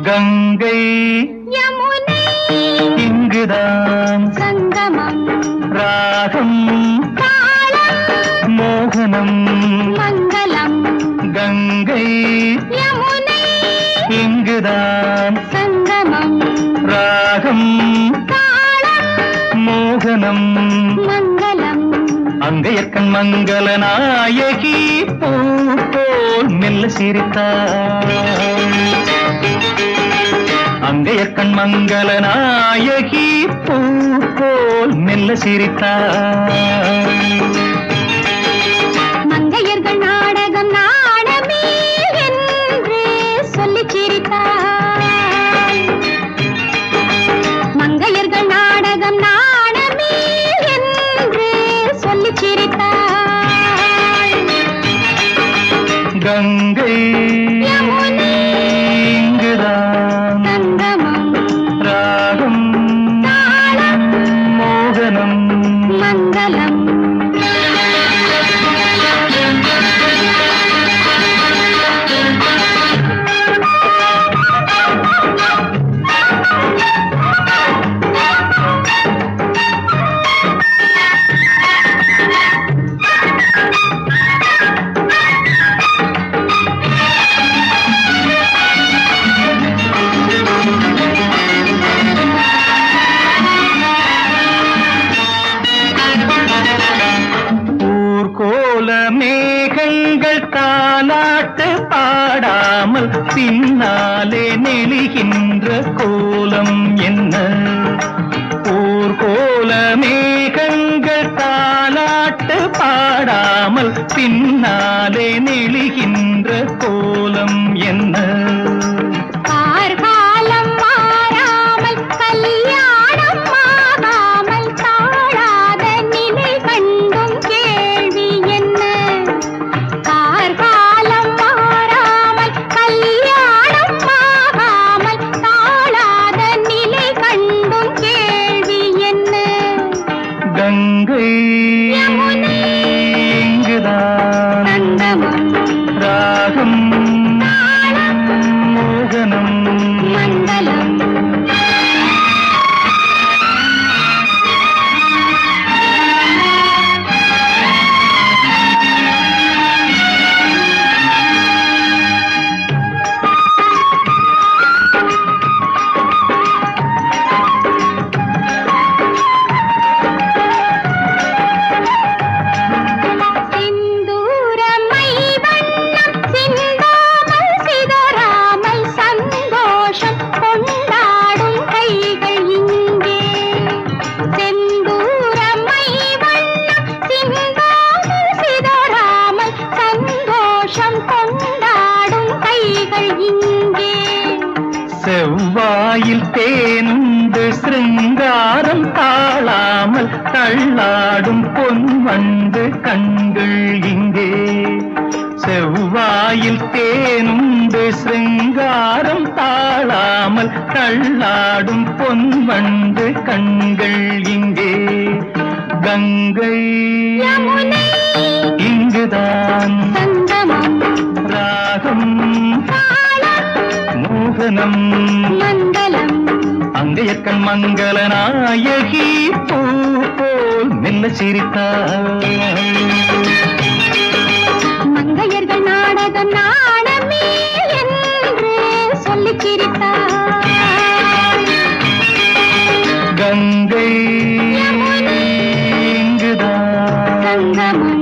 கங்கை யமுனை இங்குதான் சங்கமம் ராகம் தாளம் மோகனம் மங்களம் கங்கை யமுனை இங்குதான் சங்கமம் ராகம் தாளம் மோகனம் மங்களம் அங்கையக்கண் மங்கள நாயகி பூ போல் மெல்ல சிரித்தாள் அங்கையக்கண் மங்கள நாயகி பூ போல் மெல்ல சிரித்தாள் மங்கையர்கள் நாடகம் நாடமே என்று சொல்லிச் சிரித்தார் மங்கையர்கள் நாடகம் நாடமே என்று சொல்லிச் சிரித்தார் கங்கை யமுனை இங்குதான் சங்கமம் ராகம் தாளம் மோகனம் மங்களம் ஊர்கோல மேகங்கள் தாலாட்டு பாடாமல் பின்னாலே நெளிகின்ற கோலம் என்ன ஊர்கோல மேகங்கள் தாலாட்டு பாடாமல் பின்னாலே நெளிகின்ற கோலம் என்ன கார்காலம் மாறாமல் கல்யாணம் ஆகாமல் தாழாத நிலை கண்டும் கேள்வி என்ன கார்காலம் மாறாமல் கல்யாணம் ஆகாமல் தாழாத நிலை கண்டும் கேள்வி என்ன கங்கை யமுனை இங்குதான் சங்கமம் ராகம் தாளம் மோகனம் மங்களம் சிந்தூரமை வண்ணம் சிந்தாமல் சிதறாமல் சந்தோஷம் கொண்டாடும் கைகள் இங்கே செந்தூரமை வண்ணம் சிந்தாமல் சிதறாமல் சந்தோஷம் கொண்டாடும் கைகள் இங்கே செவ்வாயில் தேனுண்டு சிருங்காரம் தாழாமல் தள்ளாடும் பொன் வண்டு கண்கள் இங்கே செவ்வாயில் தேனுண்டு சிருங்காரம் தாழாமல் தள்ளாடும் பொன் வண்டு கண்கள் இங்கே கங்கை யமுனை இங்குதான் சங்கமம் ராகம் தாளம் மோகனம் மங்களம் அங்கையக்கண் மங்கள நாயகி பூ போல் மெல்ல சிரித்தாள் மங்கையர்கள் நாடகம் நாடமே என்று சொல்லிச் சிரித்தார் கங்கை யமுனை இங்குதான் சங்கமம்